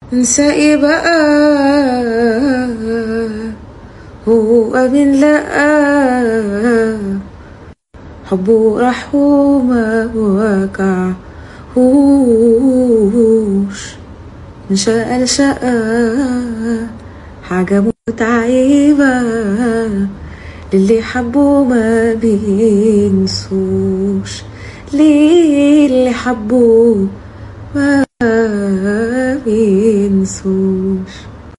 انسى ايه بقى هو من لا حبه راح وما وقعهوش من شقة لشقة حاجة متعبة للي حبه ما بينسوش ليه اللي حبه ما بينسوش